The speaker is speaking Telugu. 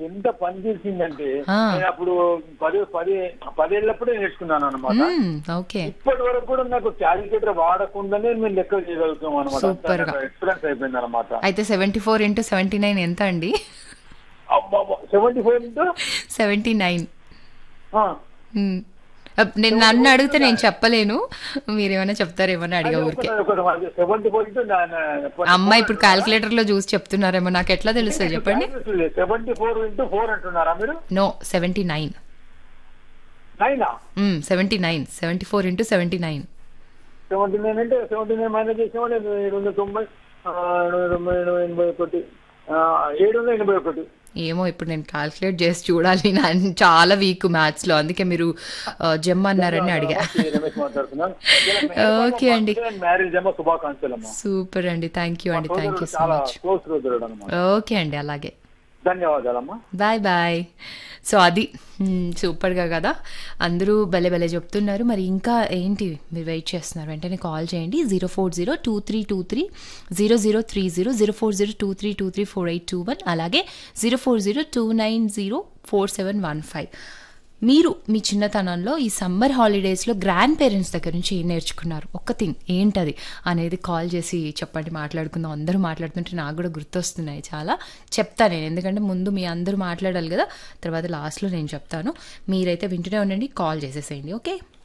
ఎంత పని చేసిందంటే ఆ. నేను అప్పుడు పది పది పదేళ్ళప్పుడే నేర్చుకున్నాను అనమాట మ్మ్, ఓకే ఇప్పటి వరకు కూడా నాకు క్యాలిక్యులేటర్ వాడకుండానే మేము లెక్క చేయగలుగుతాం అనమాట Super గా. ఎక్స్పీరియన్స్ అయిపోయింది అనమాట అయితే seventy four into seventy nine ఎంత అండి seventy five into seventy nine నేను నన్ను అడిగితే నేను చెప్పలేను మీరేమైనా చెప్తారేమని అడిగా ఊరికే సెవెంటీ ఫోర్ ఇంటూ అమ్మ ఇప్పుడు క్యాల్కులేటర్ లో చూసి చెప్తున్నారేమో నాకు ఎట్లా తెలుస్తుంది చెప్పండి సెవెంటీ ఫోర్ ఇంటూ ఫోర్ అంటున్నారా మీరు నో సెవెంటీ నైన్ నైనా seventy nine seventy four into seventy nine seventy nine అంటే సెవెంటీ నైన్ మైనస్ చేసామని ఏడు వందల తొంభై ఆ, ఏడు వందల తొంభై ఏడు వందల ఎనభై ఒకటి ఆ, ఏడు వందల ఎనభై ఒకటి ఏమో ఇప్పుడు నేను క్యాల్కులేట్ చేసి చూడాలి నేను చాలా వీక్ మ్యాథ్స్ లో అందుకే మీరు జెమ్ అన్నారని అడిగా రమేష్ మాట్లాడుతున్నాను ఓకే అండి. మ్యారేజ్ ఏమో శుభాకాంక్షలు అమ్మా సూపర్ అండి థ్యాంక్ యూ అండి థ్యాంక్ యూ సో చాలా మచ్ క్లోజ్ రోజులు అనమాట ఓకే అండి అలాగే ధన్యవాదాలమ్మా బాయ్ బాయ్ సో అది మ్మ్, సూపర్గా కదా అందరూ భలే భలే చెప్తున్నారు మరి ఇంకా ఏంటి మీరు వెయిట్ చేస్తున్నారు వెంటనే కాల్ చేయండి zero four zero two three two three zero zero three zero zero four zero two three two three four eight two one అలాగే zero four zero two nine zero four seven one five మీరు మీ చిన్నతనంలో ఈ సమ్మర్ హాలిడేస్లో గ్రాండ్ పేరెంట్స్ దగ్గర నుంచి ఏం నేర్చుకున్నారు ఒక్క థింగ్ ఏంటది అనేది కాల్ చేసి చెప్పండి మాట్లాడుకుందాం అందరూ మాట్లాడుతుంటే నాకు కూడా గుర్తొస్తున్నాయి చాలా చెప్తాను నేను ఎందుకంటే ముందు మీ అందరూ మాట్లాడాలి కదా తర్వాత లాస్ట్లో నేను చెప్తాను మీరైతే వింటూనే ఉండండి కాల్ చేసేసేయండి ఓకే